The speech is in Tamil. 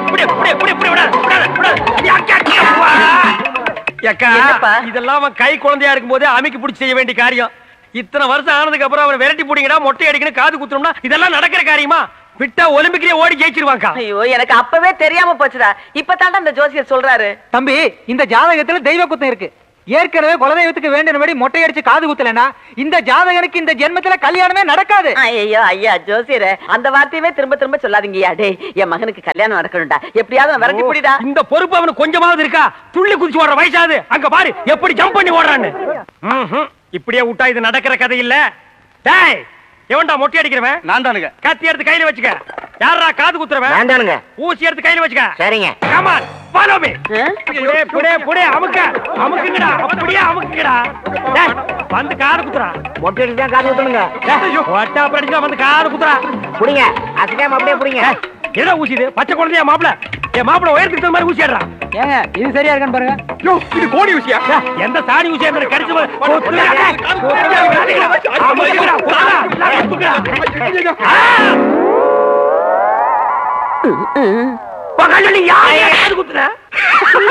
புடி, புடி, புடி, புடி, விடாத, விடாத, விடாத. யக்கா, யப்பா. யக்கா, என்னப்பா? இதெல்லாம் அவன் கை குழந்தையா இருக்கும் போதே அமைக்கு பிடிச்சி செய்ய வேண்டிய காரியம் இத்தனை வருஷம் ஆனதுக்கு அப்புறம் அவன் விரட்டி பிடிங்கடா மொட்டை அடிக்கணும் காது குத்துறோம்னா இதெல்லாம் நடக்கிற காரியமா விட்டா ஒலிம்பிக்லயே ஓடி ஜெயிச்சிருவாங்கக்கா ஐயோ எனக்கு அப்பவே தெரியாம போச்சுடா இப்பதான்டா இந்த ஜோசியர் சொல்றாரு தம்பி இந்த ஜாதகத்துல தெய்வ குத்தம் இருக்கு ஏற்கனவே குலதெய்வத்துக்கு வேண்டியபடி மொட்டை அடிச்சு காது குத்தலனா இந்த ஜாதகனுக்கு இந்த ஜென்மத்துல கல்யாணமே நடக்காது ஐயோ ஐயா ஜோசியரே அந்த வார்த்தையவே திரும்ப திரும்ப சொல்லாதீங்கயா டேய் என் மகனுக்கு கல்யாணம் நடக்கணும்டா எப்படியாவது அவன் விரட்டி புடிடா இந்த பொறுப்பு அவனுக்கு கொஞ்சமாவது இருக்கா துள்ளி குதிச்சு ஓடுற வயசாது அங்க பாரு எப்படி ஜம்ப் பண்ணி ஓடுறான்னு ம்ஹும். இப்படியே விட்டா இது நடக்கிற கதை இல்ல டேய் எவன்டா மொட்டை அடிக்கிறவன் நான் தானுங்க கத்தி எடுத்து கையில வச்சுக்க யாரா காது குத்துறவன் வேண்டானுங்க ஊசி எடுத்து கையில வச்சுக்க சரிங்க கமான் ஃபாலோ மீ ஆ? புடே புடே புடே அமுக்க அமுக்குங்கடா அப்படியே அமுக்குங்கடா டேய் வந்து காது குத்துறா மொட்டை அடிச்சு தான் காது ஊத்தணுங்க டேய் ஒட்டா படிச்சா வந்து காது குத்துறா புடிங்க அசைக்காம அப்படியே புடிங்க ஏய், என்ன ஊசி இது பச்சை குழந்தையா மாப்பிள என் மாப்பிள உயரத்துக்கு தகுந்த மாதிரி ஊசி ஏடுறா ஏங்க இது சரியா இருக்கான்னு பாருங்க யோ, இது கோடி ஊசியா ஏய், எந்த சாணி ஊசியா இருந்தாலும் கடிச்சு போ- கொத்துடா, டேய். கொத்துடா, விடாதீங்கடா. அமுக்குங்கடா, கொத்துடா, அமுக்குங்கடா. ஆ! பகல்ல நீ யாரையா காது குத்துற